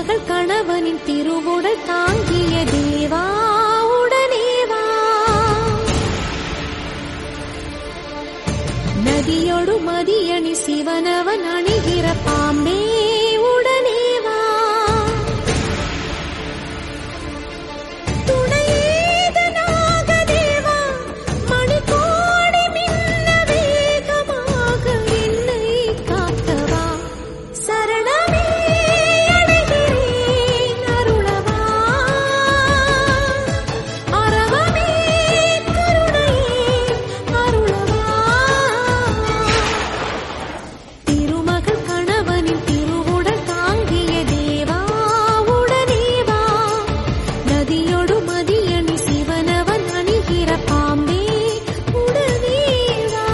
திருமகள் கணவனின் திருவுடல் தாங்கிய தேவா உடனே வா நதியொடு மதியணி சிவனவன் அணிகிற பாம்பே உடனே வா துணையேதனாக தேவா மணிக்கோடி மின்ன வேகமாக என்னை காத்தவா சரணமே அடைகிறேன் அருளவா அரவமே கருணையே அருளவா திருமகள் கணவனின் திருவுடல் தாங்கிய தேவா உடனே வா நதியொடு மதியணி சிவனவன் அணிகிற பாம்பே உடனே வா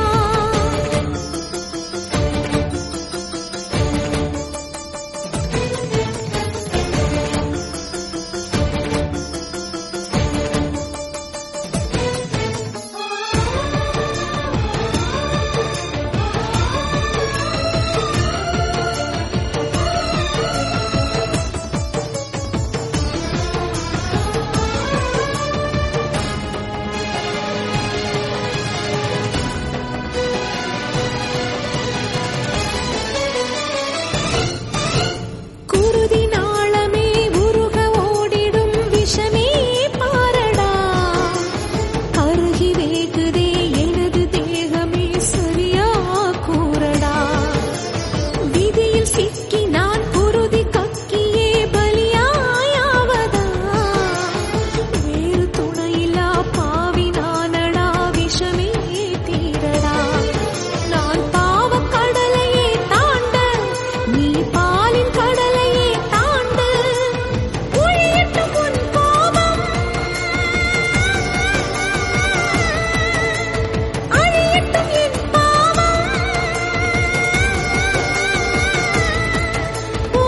குருதி நாளமே உருக ஓடிடும் விஷமே பாரடா கருகி வேகுதே எனது தேகமே சரியா கூறடா விதியில் சிக்கி நான் குருதி கக்கியே பலியாயாவதா வேறு துணையில்லா பாவி நானடா விஷமே தீரடா நான் பாவக் கடலையே தாண்ட நீ பாலின் கடலையே தாண்டு ஒழியட்டும் உன் கோபம் அழியட்டும் என் பாவம் ஓ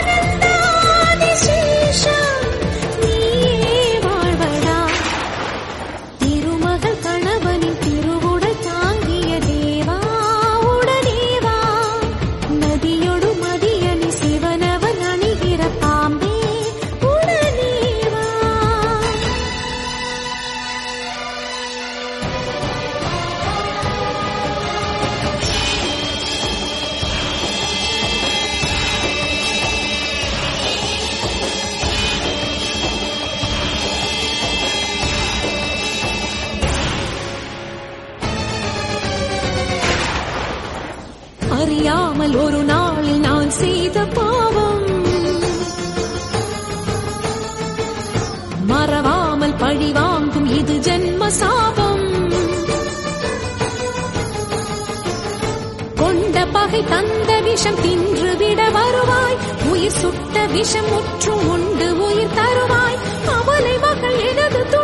அனந்தாதிசேஷம் நீயே வாழ்வடா திருமகள் கணவனின் திருவுடல் தாங்கிய தேவா உடனே வா நதியொடு மதியணி சிவனவன் அணிகிற பாம்பே உடனே வா அறியாமல் ஒரு நாளில் நான் செய்த பாவம் மறவாமல் பழி வாங்கும் இது ஜென்ம சாபம் கொண்ட பகை தந்த விஷம் தின்று விட வருவாய் உயிர் சுட்ட விஷம் முற்றும் உண்டு உயிர் தருவாய் அவளை மகள் எனது